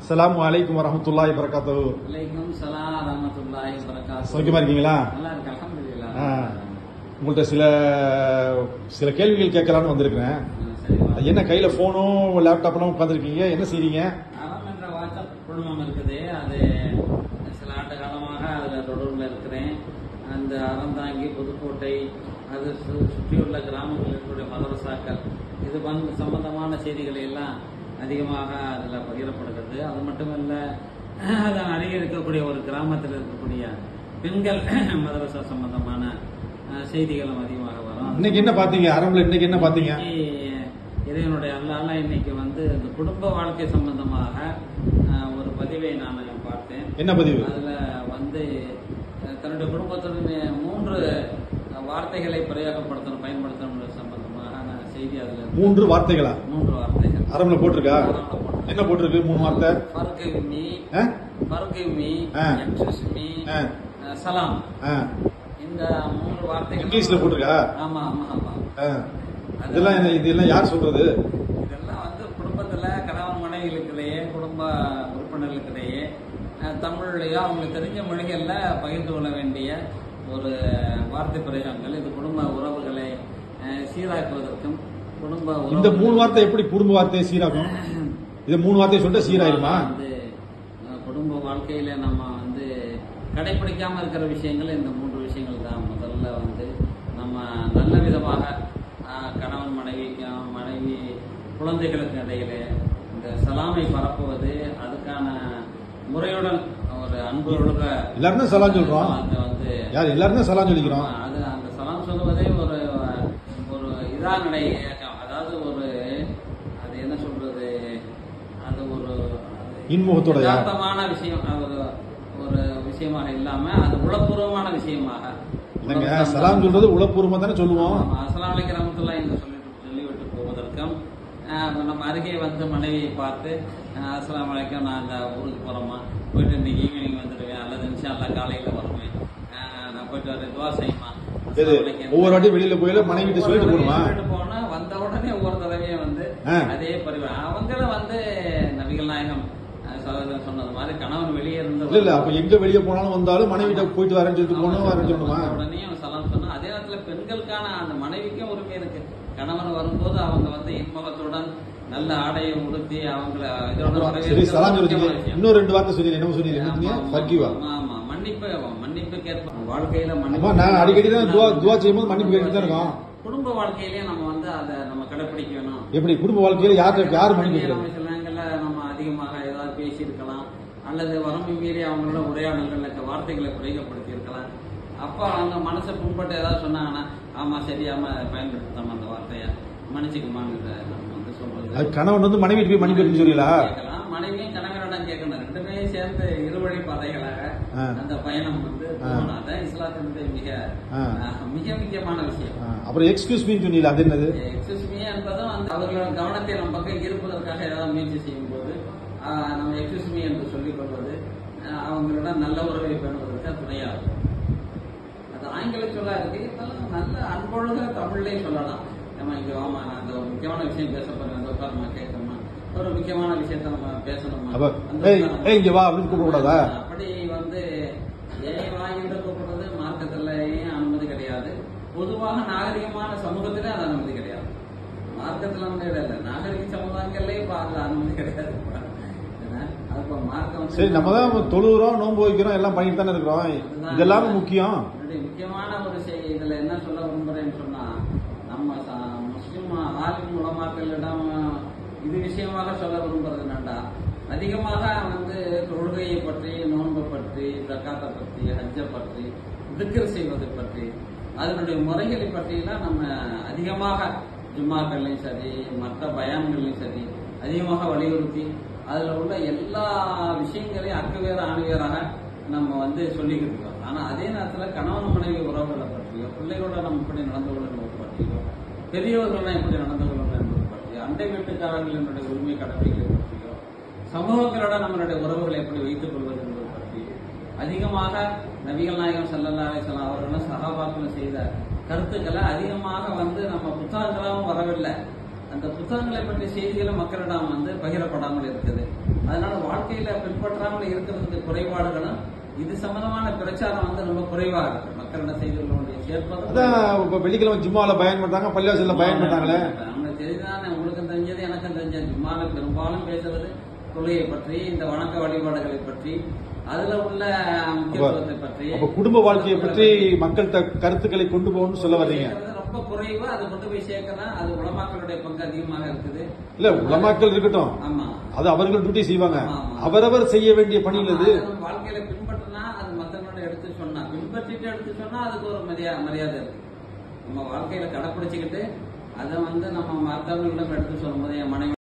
அஸ்ஸலாமு அலைக்கும் வரஹ்மத்துல்லாஹி வரகாத்துஹு வலைக்கும் சலாம் ரஹமத்துல்லாஹி வரகாத்துஹு சௌக்கியமா இருக்கீங்களா நல்லா இருக்கு அல்ஹம்துலில்லாஹ் ஆ. உங்கள்ட்ட சில சில கேள்விகள் கேட்கலான்னு வந்திருக்கிறேன் சரி என்ன கையில போனும் லேப்டாப்லாம் உட்காந்துருக்கீங்க என்ன செய்றீங்க அறம் என்ற வாட்ஸ்அப் குழுமம் இருக்குது அது சில ஆண்டு காலமாக அதில் தொடர்பில் இருக்கிறேன் அந்த அறந்தாங்கி புதுக்கோட்டை அது சு- சுற்றியுள்ள கிராமங்களில் இருக்கக்கூடிய மதரசாக்கள் இது வந்து சம்பந்தமான செய்திகளை எல்லாம் அதிகமாக அதில் பகிரப்படுகிறது அது மட்டுமல்ல அதன் அருகே இருக்கக்கூடிய ஒரு கிராமத்தில் இருக்கக்கூடிய பெண்கள் மதரசா சம்பந்தமான அஹ், செய்திகளும் அதிகமாக வரும் இன்னைக்கு என்ன பாத்தீங்க அரம்புல இன்னைக்கு என்ன பாத்தீங்க இன்னைக்கு இறைவனுடைய அல்லால இன்னைக்கு வந்து இந்த குடும்ப வாழ்க்கை சம்பந்தமாக அஹ், ஒரு பதிவை நான் பார்த்தேன் என்ன பதிவு அதுல வந்து அஹ், தன்னுடைய குடும்பத்துடன் மூன்று அஹ், வார்த்தைகளை பிரயோகப்படுத்தணும் பயன்படுத்தணும் சம்பந்தமாக நான் செய்தி அதுல இருக்கு. மூன்று வார்த்தைகளா மூன்று வார்த்தைகள் அரம்புல போட்டிருக்கா அதனால போட்டேன். என்ன போட்டிருக்கு மூணு வார்த்தை ஃபர்கிவ் மீ ஆ? ஃபர்கிவ் மீ ஆ. எக்ஸஸ் மீ ஆ. சலாம் ஆ. இந்த மூன்று வார்த்தைகள் இங்கிலீஷ்ல போட்டிருக்கா ஆமா ஆமா ஆமா ஆ. இதெல்லாம் என்ன இதெல்லாம் யார் சொல்றது இதெல்லாம் வந்து குடும்பத்துல கணவன் மனைவிகளுக்கிடையே குடும்ப உறுப்பினர்களுக்கிடையே அஹ், தமிழ்லயோ அவங்களுக்கு தெரிஞ்ச மொழிகள்ல பகிர்ந்து கொள்ள வேண்டிய ஒரு வார்த்தை பிரயோகங்கள் இது குடும்ப உறவுகளை அஹ், சீராக்குவதற்கும் குடும்ப இந்த உறவுகளை- மூணு வார்த்தை எப்படி குடும்ப வார்த்தையை சீராகும் இது மூணு வார்த்தையை சொல்லிட்டு சீராயிருமா வந்து அஹ், குடும்ப வாழ்க்கையில நம்ம வந்து கடைபிடிக்காம இருக்கிற விஷயங்கள் இந்த மூன்று விஷயங்கள் தான் முதல்ல வந்து நம்ம நல்ல விதமாக அஹ், கணவன் மனைவிக்கு மனைவி குழந்தைகளுக்கு இடையில இந்த சலாமை பரப்புவது அதுக்கான முறையுடன் ஒரு அன்பு ஒழுக எல்லாரும் தான் சலாம் சொல்றோம். அது வந்து யார் எல்லாரும் தான் சலாம் சொல்லிக்கிறோம் ஆமா, அது அந்த சலாம் சொல்லுவதே ஒரு ஒரு இதா நடை அதாவது ஒரு அது என்ன சொல்றது அது ஒரு இன்முகத்தோடயா? யதார்த்தமான விஷயம் அது ஒரு ஒரு விஷயமாக இல்லாம அது உளப்பூர்வமான விஷயமாக இல்லைங்க சலாம் சொல்றது உளப்பூர்வமா தானே சொல்லுவோம் அஸ்லாம் வலைக்கம் ரஹமத்துல்லாஹி என்று சொல்லிட்டு சொல்லிவிட்டு போவதற்கும் ஆஹ், நம்ம அருகே வந்து மனைவியை பார்த்து ஆஹ், அஸ்ஸலாமு வலைக்கம் நான் இந்த ஊருக்கு போறேம்மா போயிட்டு இன்னைக்கு ஈவினிங் வந்துடுவேன் அல்லது இன்ஷா அல்லாஹ் காலையில வருவேன் ஆஹ், நான் போயிட்டு வரேன் துவா செய்யுமா இது அஸ்ஸலாமு அலைக்கும். ஒவ்வொரு வாட்டி வெளியில போயில மனைவி கிட்ட சொல்லிட்டு ஒவ்வொரு போகணுமா சொல்லிட்டு போனா வந்த உடனே ஒவ்வொரு தடவையும் வந்து ஆ. அதே பரிவ அவங்கள வந்து நபிகள் நாயகம் ஆஹ், சகோதரர் சொன்னது மாதிரி கணவன் வெளியே இருந்து இல்ல இல்ல அப்ப எங்க வெளிய போனாலும் வந்தாலும் மனைவி கிட்ட போயிட்டு வரேன்னு சொல்லிட்டு போகணும் வரேன்னு சொல்லணுமா உடனே அவன் சலாம் சொன்னா அதே நேரத்துல பெண்களுக்கான அந்த மனைவிக்கும் உரிமை இருக்கு கணவன் வரும்போது அவங்க வந்து இன்முகத்துடன் நல்ல ஆடையை உடுத்தி அவங்கள இதோட சரி சலாம் சொல்றீங்க முக்கியமான விஷயம். இன்னும் ரெண்டு வார்த்தை சொல்லி என்ன சொல்லி ஆமா, என்ன ஆமா, ஃபர்கிவா ஆமா, ஆமா. மன்னிப்பு மன்னிப்பு கேட்ப வாழ்க்கையில அம்மா நான் அடிக்கடி தான் துவா துவா செய்யும்போது மன்னிப்பு கேட்டு தான் இருக்கோம் குடும்ப வாழ்க்கையிலேயே நம்ம வந்து அதை நம்ம கடைபிடிக்கணும் எப்படி குடும்ப வாழ்க்கையில யார்கிட்ட யார் மன்னிப்பு கேட்கறது நம்ம சில நேரங்கள்ல நம்ம அதிகமாக ஏதாவது பேசியிருக்கலாம் அல்லது வரம்பு மீறி அவங்களோட உரையாடல்கள் வார்த்தைகளை பிரயோகப்படுத்தி இருக்கலாம் அப்ப அவங்க மனசை புண்பட்டு ஏதாவது சொன்னாங்கன்னா ஆமா சரி ஆமா பயன்படுத்தாம அந்த வார்த்தைய மன்னிச்சுக்குமான்னு இதை நம்ம வந்து சொல்றது அது கணவன் வந்து மனைவி போய் மன்னிப்பு கேட்கணும்னு சொல்லலா கேட்கலாம் மனைவியும் கணவனிடம் கேட்கணும் ரெண்டுமே சேர்ந்து இருவழி பாதைகளாக ஆ. அந்த பயணம் வந்து ஆ. போகணும் அதான் இஸ்லாத்தினுடைய மிக ஆ. ஆஹ், மிக முக்கியமான விஷயம் அப்புறம் எக்ஸ்கியூஸ் மீன் சொன்னீங்க அது என்னது எக்ஸஸ் மீ என்பதும் அந்த அவர்களோட கவனத்தை நம்ம பக்கம் ஈர்ப்பதற்காக ஏதாவது முயற்சி செய்யும் போது ஆஹ், நம்ம எக்ஸஸ் மீ என்று சொல்லிக் கொள்வது ஆஹ், அவங்களிடம் நல்ல உறவை பெறுவதற்கு துணையாகும் அது ஆங்கில சொல்லா இருக்கு இருந்தாலும் நல்ல அன்பொழுக தமிழ்லயே சொல்லலாம் நம்ம இங்க வாமா நான் அந்த ஒரு முக்கியமான விஷயம் பேச போறேன் அந்த உட்காரமா கேட்கணுமா ஒரு முக்கியமான விஷயத்த நம்ம பேசணுமா அப்ப அந்த ஏய் உட்காரமா. ஏய் இங்க வா அப்படின்னு கூப்பிடக்கூடாதா அப்படி வந்து ஏன் வாங்கிட்டு கூப்பிடுறது மார்க்கத்திலேயும் அனுமதி கிடையாது பொதுவாக நாகரிகமான சமூகத்திலே அது அனுமதி கிடையாது மார்க்கத்துல வந்து இல்ல நாகரிக சமுதாயங்கள்லயே இப்ப அதுல அனுமதி கிடையாது என்ன? அது இப்ப மார்க்கம் வந்து- சரி நம்ம தான் தொழுகிறோம் நோன்பு வைக்கிறோம் எல்லாம் பண்ணிட்டு தானே இருக்கிறோம் இதெல்லாம் முக்கியம் என்னுடைய முக்கியமான ஒரு செய்தி இதுல என்ன சொல்ல விரும்புறேன்னு சொன்னா நம்ம ச- முஸ்லிம் ஆலிம் உலமாக்களிடம் இது விஷயமாக சொல்ல விரும்புறது என்னண்டா அதிகமாக வந்து தொழுகையை பற்றி நோன்பை பற்றி ஜக்காத்தை பற்றி ஹஜ்ஜை பற்றி திக்ர் செய்வதை பற்றி அதனுடைய முறைகளை பற்றியெல்லாம் நம்ம அதிகமாக ஜும்மாக்கள்லையும் சரி மற்ற பயான்கள்லையும் சரி அதிகமாக வலியுறுத்தி அதுல உள்ள எல்லா விஷயங்களையும் அக்குவேற ஆணுவேராக நம்ம வந்து சொல்லிக்கிட்டு இருக்கோம் ஆனா அதே நேரத்துல கணவன் மனைவி உறவுகளை பற்றியோ பிள்ளைகளோட நம்ம எப்படி நடந்து கொள்ளணும் பற்றியோ பெரியவர்கள்லாம் எப்படி நடந்து கொள்ளணும் என்பது பற்றியோ அண்டை வீட்டுக்காரர்களினுடைய உரிமை கடமைகளை பற்றியோ சமூகங்களோட நம்மளுடைய உறவுகளை எப்படி வைத்துக் கொள்வது என்பது பற்றி அதிகமாக நபிகள் நாயகம் ஸல்லல்லாஹு அலைஹி வஸல்லம் அவர்களும் சஹாபாக்களும் செய்த கருத்துக்களை அதிகமாக வந்து நம்ம புத்தகங்களாகவும் வரவில்லை அந்த புத்தகங்களை பற்றிய செய்திகளும் மக்களிடம் வந்து பகிரப்படாமல் இருக்குது அதனால வாழ்க்கையில பின்பற்றாமல் இருக்கிறதுக்கு குறைபாடுகளும் இது சம்பந்தமான பிரச்சாரம் வந்து ரொம்ப குறைவா இருக்கு மக்களிடம் செய்திகளுடைய சேர்ப்பது அதான் இப்ப வெள்ளிக்கிழமை ஜும்மால பயன் பண்றாங்க பள்ளிவாசல்ல பயன் பண்றாங்களே நம்மளுக்கு தெரியுதானே உங்களுக்கும் தெரிஞ்சது எனக்கும் தெரிஞ்சது ஜும்மால பெரும்பாலும் பேசுறது தொழுகையை பற்றி இந்த வணக்க வழிபாடுகளை பற்றி அதுல உள்ள முக்கியத்துவத்தை பற்றி அப்ப குடும்ப வாழ்க்கையை பற்றி மக்கள்கிட்ட கருத்துக்களை கொண்டு போகணும்னு சொல்ல வர்றீங்க சேர்க்கறது ரொம்ப குறைவு அதை கொண்டு போய் சேர்க்கணும் அது உலமாக்களுடைய பங்கு அதிகமாக இருக்குது இல்ல உலமாக்கள் இருக்கட்டும் ஆமா அது அவர்கள் டியூட்டி செய்வாங்க ஆமா. அவரவர் செய்ய வேண்டிய பணியில் இது அதை நம்ம வாழ்க்கையில பின்பற்றினா அது மத்தவங்களோட எடுத்து சொன்னா பின்பற்றிட்டு எடுத்து சொன்னா அதுக்கு ஒரு மரியா மரியாதை இருக்கு நம்ம வாழ்க்கையில கடைப்பிடிச்சுக்கிட்டு அதை வந்து நம்ம மத்தவங்களிடம் எடுத்து சொல்லும்போது என் மனைவி